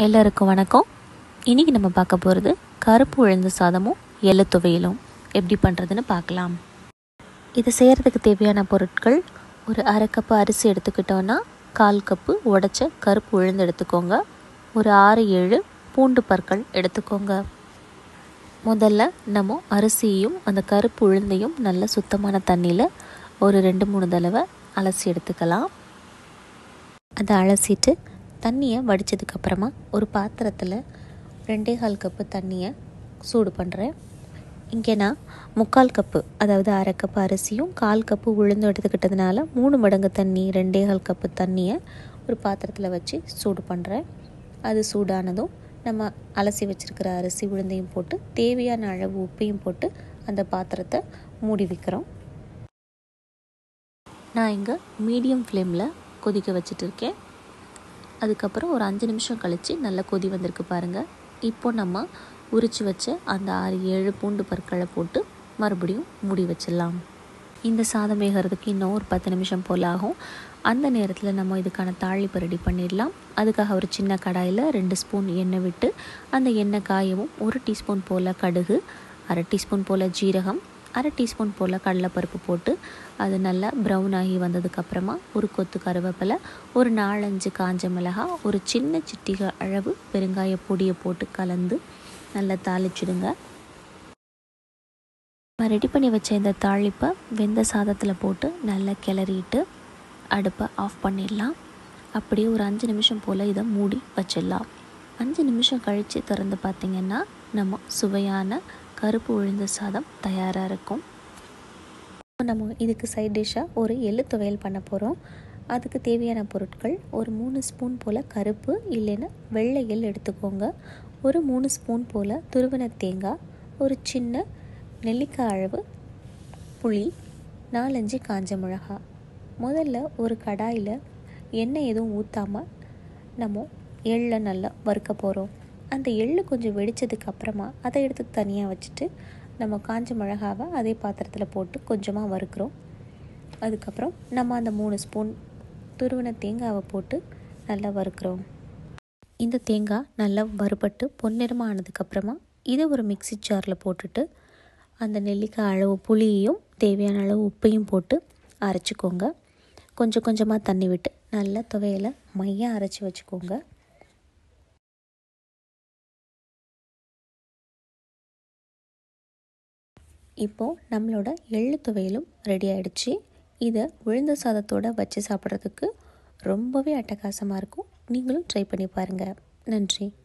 எல்லாருக்கும் வணக்கம் இன்றைக்கி நம்ம பார்க்க போகிறது கருப்பு உளுந்து சாதமும் எள்ளு துவையலும் எப்படி பண்ணுறதுன்னு பார்க்கலாம் இது செய்கிறதுக்கு தேவையான பொருட்கள் ஒரு அரை கப்பு அரிசி எடுத்துக்கிட்டோன்னா கால் கப்பு உடைச்ச கருப்பு உளுந்து எடுத்துக்கோங்க ஒரு ஆறு ஏழு பூண்டு பற்கள் எடுத்துக்கோங்க முதல்ல நம்ம அரிசியையும் அந்த கருப்பு உளுந்தையும் நல்ல சுத்தமான தண்ணியில் ஒரு ரெண்டு மூணு தடவை அலசி எடுத்துக்கலாம் அதை அலசிட்டு தண்ணியை வடித்ததுக்கப்புறமா ஒரு பாத்திரத்தில் ரெண்டே கால் கப்பு தண்ணியை சூடு பண்ணுறேன் இங்கே நான் முக்கால் கப்பு அதாவது அரை கப்பு அரிசியும் கால் கப்பு உளுந்து எடுத்துக்கிட்டதுனால மூணு மடங்கு தண்ணி ரெண்டே கால் கப்பு தண்ணியை ஒரு பாத்திரத்தில் வச்சு சூடு பண்ணுறேன் அது சூடானதும் நம்ம அலசி வச்சுருக்கிற அரிசி உளுந்தையும் போட்டு தேவையான அளவு உப்பையும் போட்டு அந்த பாத்திரத்தை மூடி வைக்கிறோம் நான் இங்கே மீடியம் ஃப்ளேமில் கொதிக்க வச்சுட்டு இருக்கேன் அதுக்கப்புறம் ஒரு அஞ்சு நிமிஷம் கழித்து நல்லா கொதி வந்திருக்கு பாருங்கள் இப்போ நம்ம உரித்து வச்ச அந்த ஆறு ஏழு பூண்டு பற்களை போட்டு மறுபடியும் மூடி வச்சிடலாம் இந்த சாதம் வேகிறதுக்கு இன்னும் ஒரு பத்து நிமிஷம் போல் ஆகும் அந்த நேரத்தில் நம்ம இதுக்கான தாளிப்பு ரெடி பண்ணிடலாம் அதுக்காக ஒரு சின்ன கடாயில் ரெண்டு ஸ்பூன் எண்ணெய் விட்டு அந்த எண்ணெய் காயவும் ஒரு டீஸ்பூன் போல் கடுகு அரை டீஸ்பூன் போல் ஜீரகம் அரை டீஸ்பூன் போல் கடலைப்பருப்பு போட்டு அது நல்லா ப்ரௌன் ஆகி வந்ததுக்கப்புறமா ஒரு கொத்து கருவேப்பிலை ஒரு நாலஞ்சு காஞ்ச மிளகாய் ஒரு சின்ன சிட்டிகை அளவு பெருங்காய பொடியை போட்டு கலந்து நல்லா தாளிச்சிடுங்க ரெடி பண்ணி வச்ச இந்த தாளிப்பை வெந்த சாதத்தில் போட்டு நல்லா கிளறிட்டு அடுப்பை ஆஃப் பண்ணிடலாம் அப்படியே ஒரு அஞ்சு நிமிஷம் போல் இதை மூடி வச்சிடலாம் அஞ்சு நிமிஷம் கழித்து திறந்து பார்த்திங்கன்னா நம்ம சுவையான கருப்பு உளுந்து சாதம் தயாராக இருக்கும் நம்ம இதுக்கு சைட் டிஷ்ஷாக ஒரு எள்ளு துவையல் பண்ண போகிறோம் அதுக்கு தேவையான பொருட்கள் ஒரு மூணு ஸ்பூன் போல் கருப்பு இல்லைன்னா வெள்ளை எள் எடுத்துக்கோங்க ஒரு மூணு ஸ்பூன் போல் துருவன தேங்காய் ஒரு சின்ன நெல்லிக்காய் அளவு புளி நாலஞ்சு காஞ்ச மிளகா முதல்ல ஒரு கடாயில் எண்ணெய் எதுவும் ஊற்றாமல் நம்ம எள்ளை நல்லா வறுக்க போகிறோம் அந்த எள்ளு கொஞ்சம் வெடித்ததுக்கு அப்புறமா அதை எடுத்து தனியாக வச்சுட்டு நம்ம காஞ்ச மிளகாவை அதே பாத்திரத்தில் போட்டு கொஞ்சமாக வறுக்கிறோம் அதுக்கப்புறம் நம்ம அந்த மூணு ஸ்பூன் துருவன தேங்காவை போட்டு நல்லா வறுக்கிறோம் இந்த தேங்காய் நல்லா வறுபட்டு பொன்னிறமாக ஆனதுக்கப்புறமா இதை ஒரு மிக்சி ஜாரில் போட்டுட்டு அந்த நெல்லிக்காய் அளவு புளியையும் தேவையான அளவு உப்பையும் போட்டு அரைச்சிக்கோங்க கொஞ்சம் கொஞ்சமாக தண்ணி விட்டு நல்லா துவையில் மையாக அரைச்சி வச்சுக்கோங்க இப்போது நம்மளோட எள்ளு துவையலும் ரெடி ஆகிடுச்சு இதை உளுந்த சாதத்தோடு வச்சு சாப்பிட்றதுக்கு ரொம்பவே அட்டகாசமாக இருக்கும் நீங்களும் ட்ரை பண்ணி பாருங்கள் நன்றி